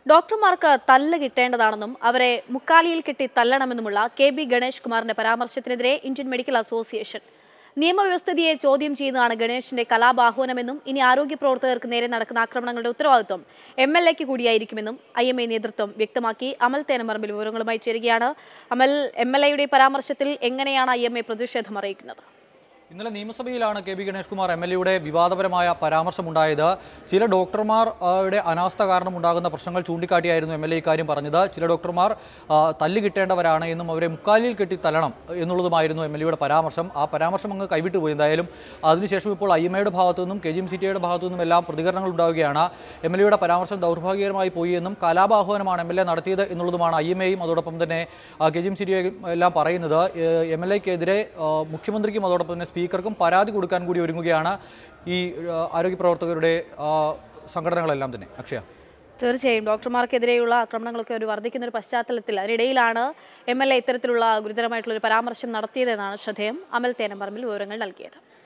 ഡോക്ടർമാർക്ക് തല്ല് കിട്ടേണ്ടതാണെന്നും അവരെ മുക്കാലിയിൽ കെട്ടി തല്ലണമെന്നുമുള്ള കെ ബി ഗണേഷ് കുമാറിന്റെ പരാമർശത്തിനെതിരെ ഇന്ത്യൻ മെഡിക്കൽ അസോസിയേഷൻ നിയമവ്യവസ്ഥിതിയെ ചോദ്യം ചെയ്യുന്നതാണ് ഗണേഷിന്റെ കലാബാഹ്വാനമെന്നും ഇനി ആരോഗ്യ പ്രവർത്തകർക്ക് നേരെ നടക്കുന്ന ആക്രമണങ്ങളുടെ ഉത്തരവാദിത്വം എം എൽ എക്ക് കൂടിയായിരിക്കുമെന്നും ഐ എം എ നേതൃത്വം വ്യക്തമാക്കി അമൽ തേനമറമ്പിൽ വിവരങ്ങളുമായി ചേരുകയാണ് അമൽ എം എൽ എയുടെ പരാമർശത്തിൽ എങ്ങനെയാണ് ഐ എം എ പ്രതിഷേധം അറിയിക്കുന്നത് ഇന്നലെ നിയമസഭയിലാണ് K B Ganesh Kumar M L എയുടെ വിവാദപരമായ പരാമർശമുണ്ടായത് ചില ഡോക്ടർമാർ ആ, യുടെ അനാസ്ഥ കാരണം ഉണ്ടാകുന്ന പ്രശ്നങ്ങൾ ചൂണ്ടിക്കാട്ടിയായിരുന്നു എം എൽ എ ഇക്കാര്യം പറഞ്ഞത് ചില ഡോക്ടർമാർ ആ, തല്ല് കിട്ടേണ്ടവരാണ് എന്നും അവരെ മുക്കാലിൽ കെട്ടി തല്ലണം എന്നുള്ളതുമായിരുന്നു എം എൽ എയുടെ പരാമർശം ആ പരാമർശം അങ്ങ് കൈവിട്ടു പോയി എന്തായാലും അതിനുശേഷം ഇപ്പോൾ ഐ എം എയുടെ ഭാഗത്തു നിന്നും കെ ജി എം സി ടിയുടെ ഭാഗത്തു നിന്നും എല്ലാം പ്രതികരണങ്ങൾ ഉണ്ടാവുകയാണ് എം എൽ എയുടെ പരാമർശം ദൗർഭാഗ്യകരമായി പോയി എന്നും കലാപാഹ്വാനമാണ് എം എൽ എ നടത്തിയത് എന്നുള്ളതുമാണ് ഐ എം എയും അതോടൊപ്പം തന്നെ കെ ജി എം സി ടിയും എല്ലാം പറയുന്നത് എം എൽ എക്കെതിരെ മുഖ്യമന്ത്രിക്കും അതോടൊപ്പം തന്നെ സ്പീക്കർക്കും പരാതി കൊടുക്കാൻ കൂടി ഒരുങ്ങുകയാണ് ഈ ആ, ആരോഗ്യ പ്രവർത്തകരുടെ ആ, സംഘടനകളെല്ലാം തന്നെ അക്ഷയ തീർച്ചയായും ഡോക്ടർമാർക്കെതിരെയുള്ള ആക്രമണങ്ങളൊക്കെ ഒരു വർദ്ധിക്കുന്ന ഒരു പശ്ചാത്തലത്തിൽ അതിനിടയിലാണ് എം എൽ എ ഇത്തരത്തിലുള്ള ഗുരുതരമായിട്ടുള്ള ഒരു പരാമർശം നടത്തിയതെന്നാണ് ശ്രദ്ധേയം അമൽ തേനമ്പറമ്പിൽ വിവരങ്ങൾ നൽകിയത്